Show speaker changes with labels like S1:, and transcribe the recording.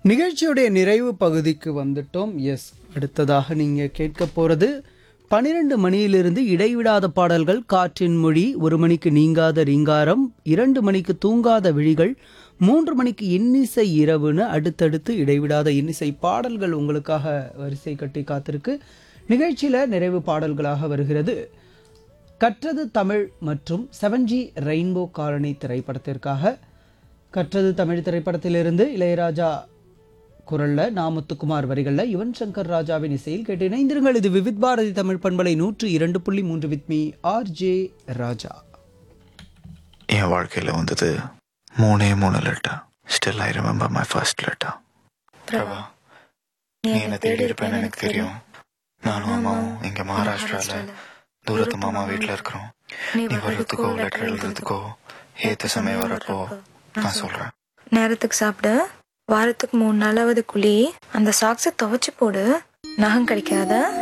S1: நிகழ்ச்சியுடைய நிறைவு பகுதிக்கு வந்துட்டோம் எஸ் அடுத்ததாக நீங்கள் கேட்க போகிறது பன்னிரண்டு மணியிலிருந்து இடைவிடாத பாடல்கள் காற்றின் மொழி ஒரு மணிக்கு நீங்காத ரீங்காரம் இரண்டு மணிக்கு தூங்காத விழிகள் மூன்று மணிக்கு இன்னிசை இரவுன்னு அடுத்தடுத்து இடைவிடாத இன்னிசை பாடல்கள் உங்களுக்காக வரிசை கட்டி காத்திருக்கு நிகழ்ச்சியில் நிறைவு பாடல்களாக வருகிறது கற்றது தமிழ் மற்றும் செவன்ஜி ரெயின்போ காலனி திரைப்படத்திற்காக கற்றது தமிழ் திரைப்படத்திலிருந்து இளையராஜா குரல்ல நாமுத்துக்குமார் வரிகள்ல யுவன் சங்கர் ராஜாவின் இசையில் கேட்டு இணைந்திருங்கள் இது விவித் பாரதி தமிழ் பண்பலை நூற்று இரண்டு புள்ளி மூன்று with me R J Raja
S2: என் வாழ்க்கையில் வந்தது மூணே மூணு letter still I remember my first letter Prabha நீ என்ன தேடி இருப்பேன்னு எனக்கு தெரியும் நானும் அம்மாவும் இங்க மகாராஷ்டிரால தூரத்து மாமா வீட்டில் இருக்கிறோம் நீ வர்றதுக்கோ லெட்டர் எழுதுறதுக்கோ ஏத்த சமயம் வரப்போ நான் சொல்றேன்
S3: நேரத்துக்கு சாப்பிடு வாரத்துக்கு மூணு நாளாவது குழி அந்த சாக்ஸை துவைச்சு போடு நகம் கிடைக்காத